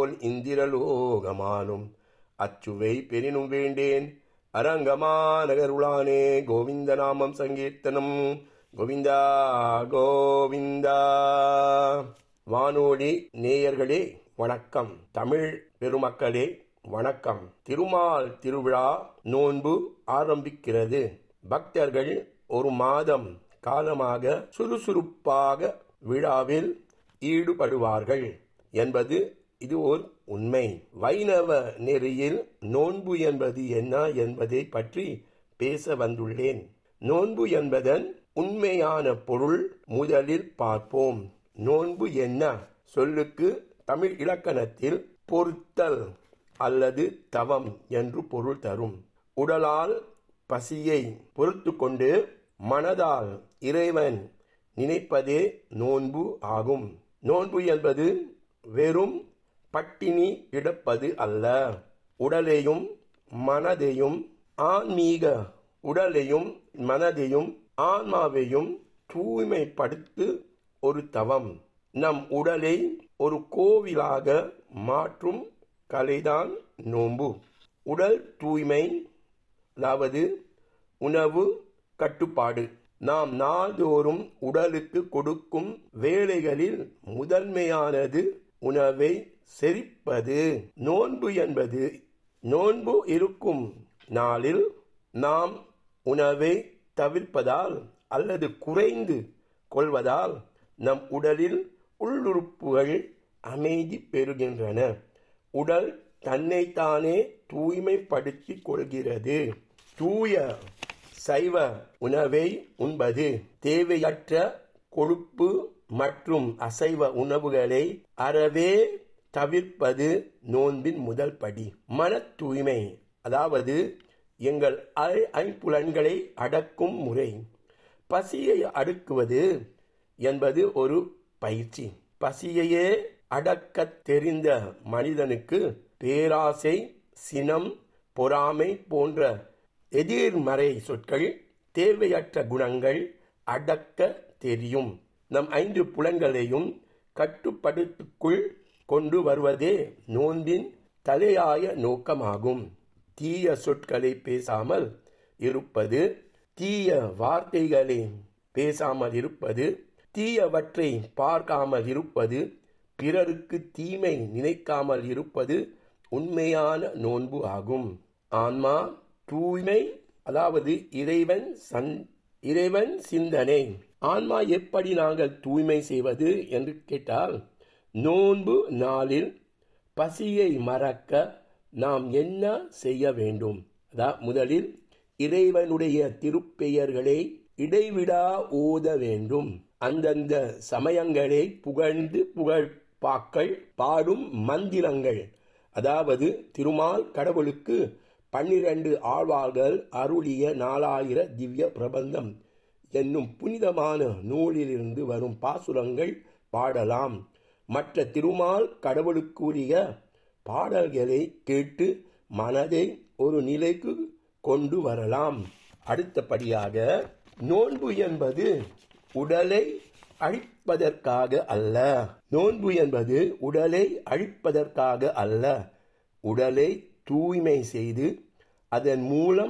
போல் இந்திரலோகமானும் அச்சுவை பெரினும் வேண்டேன் அரங்கமா நகருளானே கோவிந்த நாமம் சங்கீர்த்தனம் கோவிந்தா கோவிந்தா வானோடி நேயர்களே வணக்கம் தமிழ் பெருமக்களே வணக்கம் திருமால் திருவிழா நோன்பு ஆரம்பிக்கிறது பக்தர்கள் ஒரு மாதம் காலமாக சுறுசுறுப்பாக விழாவில் ஈடுபடுவார்கள் என்பது இது ஒரு உண்மை வைணவ நெறியில் நோன்பு என்பது என்ன என்பதை பற்றி பேச வந்துள்ளேன் நோன்பு என்பதன் உண்மையான பொருள் முதலில் பார்ப்போம் நோன்பு என்ன சொல்லுக்கு தமிழ் இலக்கணத்தில் பொறுத்தல் அல்லது தவம் என்று பொருள் தரும் உடலால் பசியை பொறுத்து கொண்டு மனதால் இறைவன் நினைப்பதே நோன்பு ஆகும் நோன்பு என்பது வெறும் பட்டினி கிடப்பது அல்ல உடலையும் மனதையும் ஆன்மீக உடலையும் மனதையும் ஆன்மாவையும் தூய்மைப்படுத்து ஒரு தவம் நம் உடலை ஒரு கோவிலாக மாற்றும் கலைதான் நோன்பு உடல் தூய்மை அதாவது உணவு கட்டுப்பாடு நாம் நாள்தோறும் உடலுக்கு கொடுக்கும் வேலைகளில் முதன்மையானது உணவை செரிப்பது நோன்பு என்பது நோன்பு இருக்கும் நாளில் நாம் உணவை தவிர்ப்பதால் அல்லது குறைந்து கொள்வதால் நம் உடலில் உள்ளுறுப்புகள் அமைதி பெறுகின்றன உடல் தன்னைத்தானே தூய்மைப்படுத்திக் கொள்கிறது தூய சைவ உணவை உண்பது தேவையற்ற கொழுப்பு மற்றும் அசைவ உணவுகளை அறவே தவிர்ப்பது நோன்பின் முதல் படி மன தூய்மை அதாவது எங்கள் ஐம்புலன்களை அடக்கும் முறை பசியை அடுக்குவது என்பது ஒரு பயிற்சி பசியையே அடக்கத் தெரிந்த மனிதனுக்கு பேராசை சினம் பொறாமை போன்ற எதிர்மறை சொற்கள் தேவையற்ற குணங்கள் அடக்க தெரியும் நம் ஐந்து புலன்களையும் கட்டுப்படுத்துக்குள் கொண்டு வருவதே நோன்பின் தலையாய நோக்கமாகும் தீய சொற்களை பேசாமல் இருப்பது தீய வார்த்தைகளை பேசாமல் இருப்பது தீயவற்றை பார்க்காமல் இருப்பது பிறருக்கு தீமை நினைக்காமல் இருப்பது உண்மையான நோன்பு ஆகும் ஆன்மா தூய்மை அதாவது இறைவன் சன் இறைவன் சிந்தனை ஆன்மா எப்படி நாங்கள் தூய்மை செய்வது என்று கேட்டால் நோன்பு நாளில் பசியை மறக்க நாம் என்ன செய்ய வேண்டும் அதான் முதலில் இறைவனுடைய திருப்பெயர்களை இடைவிடா ஓத வேண்டும் அந்தந்த சமயங்களை புகழ்ந்து புகழ்பாக்கள் பாடும் மந்திரங்கள் அதாவது திருமால் கடவுளுக்கு பன்னிரண்டு ஆழ்வார்கள் அருளிய நாலாயிர திவ்ய பிரபந்தம் என்னும் புனிதமான நூலிலிருந்து வரும் பாசுரங்கள் பாடலாம் மற்ற திருமால் கடவுளுக்குரிய பாடல்களை கேட்டு மனதை ஒரு நிலைக்கு கொண்டு வரலாம் அடுத்தபடியாக நோன்பு என்பது உடலை அழிப்பதற்காக அல்ல நோன்பு என்பது உடலை அழிப்பதற்காக அல்ல உடலை தூய்மை செய்து அதன் மூலம்